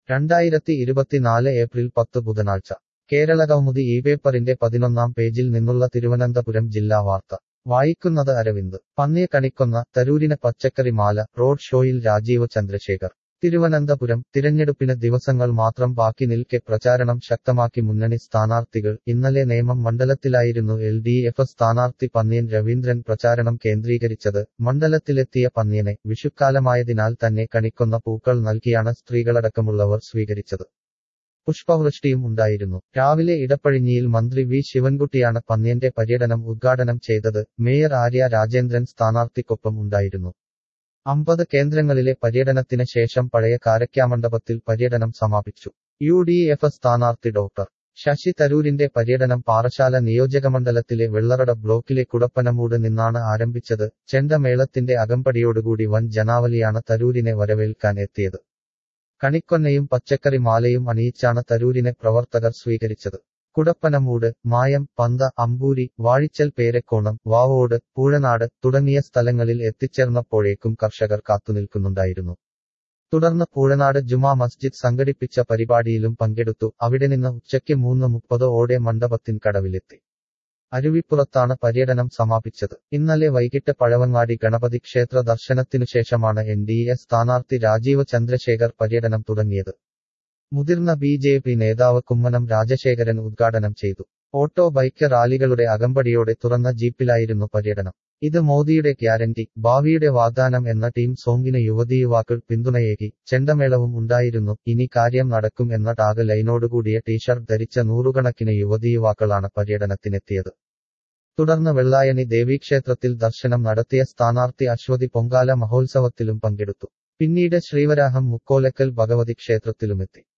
രണ്ടായിരത്തി ഇരുപത്തിനാല് ഏപ്രിൽ പത്ത് ബുധനാഴ്ച കേരളകൗമുദി ഈ പേപ്പറിന്റെ പതിനൊന്നാം പേജിൽ നിന്നുള്ള തിരുവനന്തപുരം ജില്ലാ വാർത്ത വായിക്കുന്നത് അരവിന്ദ് പന്നിയെ കണിക്കൊന്ന തരൂരിന് പച്ചക്കറി മാല റോഡ് ഷോയിൽ രാജീവ് ചന്ദ്രശേഖർ തിരുവനന്തപുരം തിരഞ്ഞെടുപ്പിന് ദിവസങ്ങൾ മാത്രം ബാക്കി നിൽക്കെ പ്രചാരണം ശക്തമാക്കി മുന്നണി സ്ഥാനാർത്ഥികൾ ഇന്നലെ നേമം മണ്ഡലത്തിലായിരുന്നു എൽ ഡി എഫ് സ്ഥാനാർത്ഥി പന്നിയൻ രവീന്ദ്രൻ പ്രചാരണം കേന്ദ്രീകരിച്ചത് മണ്ഡലത്തിലെത്തിയ പന്നിയനെ വിഷുക്കാലമായതിനാൽ തന്നെ കണിക്കൊന്ന പൂക്കൾ നൽകിയാണ് സ്ത്രീകളടക്കമുള്ളവർ സ്വീകരിച്ചത് പുഷ്പവൃഷ്ടിയും ഉണ്ടായിരുന്നു രാവിലെ ഇടപ്പഴിഞ്ഞിയിൽ മന്ത്രി വി ശിവൻകുട്ടിയാണ് പന്ന്യന്റെ പര്യടനം ഉദ്ഘാടനം ചെയ്തത് മേയർ ആര്യ രാജേന്ദ്രൻ സ്ഥാനാർത്ഥിക്കൊപ്പം ഉണ്ടായിരുന്നു അമ്പത് കേന്ദ്രങ്ങളിലെ പര്യടനത്തിന് ശേഷം പഴയ കാരക്കാമണ്ഡപത്തിൽ പര്യടനം സമാപിച്ചു യു ഡി എഫ് സ്ഥാനാർത്ഥി ഡോക്ടർ ശശി തരൂരിന്റെ പര്യടനം പാറശാല നിയോജകമണ്ഡലത്തിലെ വെള്ളറട ബ്ലോക്കിലെ കുടപ്പനമൂട് നിന്നാണ് ആരംഭിച്ചത് ചെണ്ടമേളത്തിന്റെ അകമ്പടിയോടുകൂടി വൻ ജനാവലിയാണ് തരൂരിനെ വരവേൽക്കാൻ എത്തിയത് കണിക്കൊന്നയും പച്ചക്കറി മാലയും അണിയിച്ചാണ് തരൂരിനെ പ്രവർത്തകർ സ്വീകരിച്ചത് കുടപ്പനമൂട് മായം പന്ത അമ്പൂരി വാഴിച്ചൽ പേരക്കോണം വാവോട് പൂഴനാട് തുടങ്ങിയ സ്ഥലങ്ങളിൽ എത്തിച്ചേർന്നപ്പോഴേക്കും കർഷകർ കാത്തുനിൽക്കുന്നുണ്ടായിരുന്നു തുടർന്ന് പൂഴനാട് ജുമാ മസ്ജിദ് സംഘടിപ്പിച്ച പരിപാടിയിലും പങ്കെടുത്തു അവിടെ നിന്ന് ഉച്ചയ്ക്ക് മൂന്ന് മുപ്പത് ഓടെ മണ്ഡപത്തിൻ കടവിലെത്തി അരുവിപ്പുറത്താണ് പര്യടനം സമാപിച്ചത് ഇന്നലെ വൈകിട്ട് പഴവങ്ങാടി ഗണപതി ക്ഷേത്ര ദർശനത്തിനു ശേഷമാണ് എൻ ഡി എ സ്ഥാനാർത്ഥി രാജീവ് ചന്ദ്രശേഖർ പര്യടനം തുടങ്ങിയത് മുതിർന്ന ബി ജെ പി നേതാവ് കുമ്മനം രാജശേഖരൻ ഉദ്ഘാടനം ചെയ്തു ഓട്ടോ ബൈക്ക് റാലികളുടെ അകമ്പടിയോടെ തുറന്ന ജീപ്പിലായിരുന്നു പര്യടനം ഇത് മോദിയുടെ ഗ്യാരണ്ടി ഭാവിയുടെ വാഗ്ദാനം എന്ന ടീം സോങ്ങിന് യുവതീയുവാക്കൾ പിന്തുണയേകി ചെണ്ടമേളവും ഉണ്ടായിരുന്നു ഇനി കാര്യം നടക്കും എന്ന ടാഗ് ലൈനോടുകൂടിയ ടീഷർട്ട് ധരിച്ച നൂറുകണക്കിന് യുവതീയുവാക്കളാണ് പര്യടനത്തിനെത്തിയത് തുടർന്ന് വെള്ളായണി ദേവീക്ഷേത്രത്തിൽ ദർശനം നടത്തിയ സ്ഥാനാർത്ഥി അശ്വതി പൊങ്കാല മഹോത്സവത്തിലും പങ്കെടുത്തു പിന്നീട് ശ്രീവരാഹം മുക്കോലക്കൽ ഭഗവതി ക്ഷേത്രത്തിലുമെത്തി